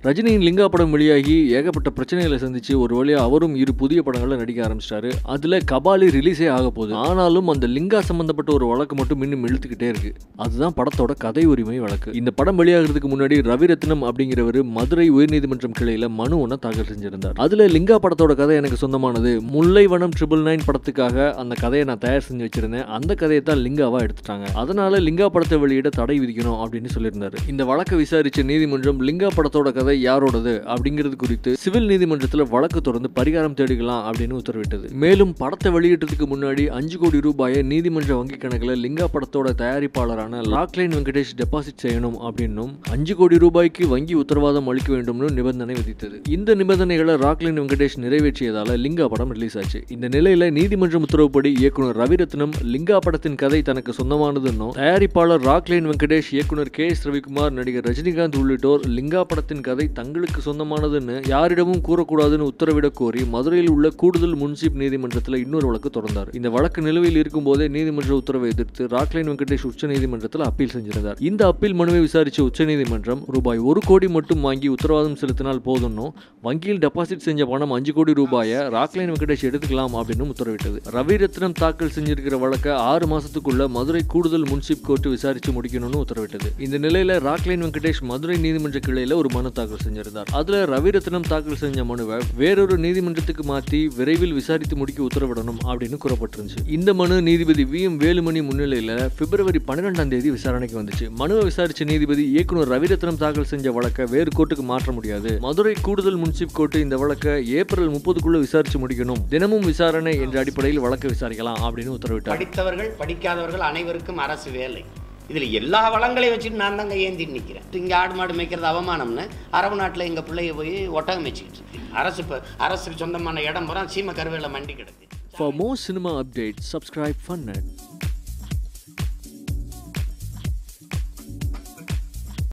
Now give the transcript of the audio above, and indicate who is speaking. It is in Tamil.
Speaker 1: ரஜினியின் லிங்கா படம் வெளியாகி ஏகப்பட்ட பிரச்சனைகளை சந்திச்சு ஒரு வழியா அவரும் இரு புதிய படங்கள்ல நடிக்க ஆரம்பிச்சிட்டாரு அதுல கபாலி ரிலீஸே ஆக போகுது ஆனாலும் அந்த லிங்கா சம்பந்தப்பட்ட ஒரு வழக்கு மட்டும் இன்னும் இழுத்துக்கிட்டே இருக்கு அதுதான் படத்தோட கதை உரிமை வழக்கு இந்த படம் வெளியாகிறதுக்கு முன்னாடி ரவிரத்னம் அப்படிங்கிறவர் மதுரை உயர்நீதிமன்றம் கிளையில மனு ஒன்றை தாக்கல் செஞ்சிருந்தார் அதுல லிங்கா படத்தோட கதை எனக்கு சொந்தமானது முல்லைவனம் ட்ரிபிள் நைன் படத்துக்காக அந்த கதையை நான் தயார் செஞ்சு வச்சிருந்தேன் அந்த கதையை தான் லிங்காவா எடுத்துட்டாங்க அதனால லிங்கா படத்தை வெளியிட தடை விதிக்கணும் அப்படின்னு சொல்லியிருந்தாரு இந்த வழக்கை விசாரிச்ச நீதிமன்றம் லிங்கா படத்தோட கதை யாரோடது அப்படிங்கிறது குறித்து சிவில் நீதிமன்றத்தில் வழக்கு தொடர்ந்து பரிகாரம் தேடிக்கலாம் அப்படின்னு உத்தரவிட்டது மேலும் படத்தை வெளியிட்டதுக்கு முன்னாடி அஞ்சு கோடி ரூபாயை நீதிமன்ற வங்கி கணக்கில் லிங்கா படத்தோட தயாரிப்பாளரான லாக்லைன் வெங்கடேஷ் டெபாசிட் செய்யணும் அப்படின்னும் அஞ்சு கோடி ரூபாய்க்கு வங்கி உத்தரவாதம் அளிக்க வேண்டும்னு நிபந்தனை விதித்தது இந்த நிபந்தனைகளை ராக்லைன் வெங்கடேஷ் நிறைவேற்றியதால லிங்கா படம் ரிலீஸ் ஆச்சு இந்த நிலையில நீதிமன்றம் உத்தரவுப்படி இயக்குனர் ரவிரத்னம் லிங்கா படத்தின் கதை தனக்கு சொந்தமானதுன்னும் தயாரிப்பாளர் ராக்லைன் வெங்கடேஷ் இயக்குனர் கே எஸ் ரவிக்குமார் நடிகர் ரஜினிகாந்த் உள்ளிட்டோர் லிங்கா படத்தின் கதை தங்களுக்கு சொந்தமானதுன்னு யாரிடமும் கூறக்கூடாதுன்னு உத்தரவிடக் கோரி மதுரையில் உள்ள கூடுதல் முன்சிப் நீதிமன்றத்தில் இன்னொரு வழக்கு தொடர்ந்தார் இந்த வழக்கு நிலுவையில் இருக்கும் போதே நீதிமன்ற உத்தரவை எதிர்த்து ராக்லைன் வெங்கடேஷ் உச்சநீதிமன்றத்தில் அப்பீல் செஞ்சிருந்தார் இந்த அப்பீல் மனுவை விசாரிச்ச உச்சநீதிமன்றம் ரூபாய் ஒரு கோடி மட்டும் வாங்கி உத்தரவாதம் செலுத்தினால் போதும்னும் வங்கியில் டெபாசிட் செஞ்ச பணம் அஞ்சு கோடி ரூபாயை ராக்லைன் வெங்கடேஷ் எடுத்துக்கலாம் அப்படின்னு உத்தரவிட்டது ரவிரத்னம் தாக்கல் செஞ்சிருக்கிற வழக்கை ஆறு மாசத்துக்குள்ள மதுரை கூடுதல் முன்சிப் கோர்ட்டு விசாரிச்சு முடிக்கணும்னு உத்தரவிட்டது இந்த நிலையில ராக்லைன் வெங்கடேஷ் மதுரை நீதிமன்ற கிளையில ஒரு மனு தாக்கல் செஞ்சிருந்தார் அதுல ரவிரத்னம் தாக்கல் செஞ்ச மனுவை வேறொரு நீதிமன்றத்துக்கு மாத்தி விரைவில் விசாரித்து முடிக்க உத்தரவிடணும் அப்படின்னு கூறப்பட்டிருந்துச்சு இந்த மனு நீதிபதி வி எம் வேலுமணி முன்னிலையில பிப்ரவரி பன்னிரெண்டாம் தேதி விசாரணைக்கு வந்துச்சு மனுவை விசாரிச்ச நீதிபதி இயக்குனர் ரவிரத்னம் தாக்கல் செஞ்ச வழக்கை வேறு கோர்ட்டுக்கு மாற்ற முடியாது மதுரை கூடுதல் முன்சிப் கோர்ட்டு இந்த வழக்கை ஏப்ரல் முப்பதுக்குள்ள விசாரிச்சு முடிக்கணும் தினமும் விசாரணை என்ற அடிப்படையில் வழக்கை விசாரிக்கலாம் அப்படின்னு உத்தரவிட்டார்
Speaker 2: படித்தவர்கள் படிக்காதவர்கள் அனைவருக்கும் அரசு வேலை இதில் எல்லா வளங்களையும் வச்சுட்டு நான் தாங்க ஏந்தி நிற்கிறேன் இங்கே ஆடு மாடு மேய்க்கிறது அவமானம்னு அரபு நாட்டில் எங்கள் பிள்ளைய போய் ஒட்டகம் மேய்ச்சிக்கிட்டு இருக்கு அரசு இப்போ அரசுக்கு சொந்தமான இடம் பூரா சீம கருவேல மண்டி கிடக்கு
Speaker 1: For more cinema updates, subscribe FunNet.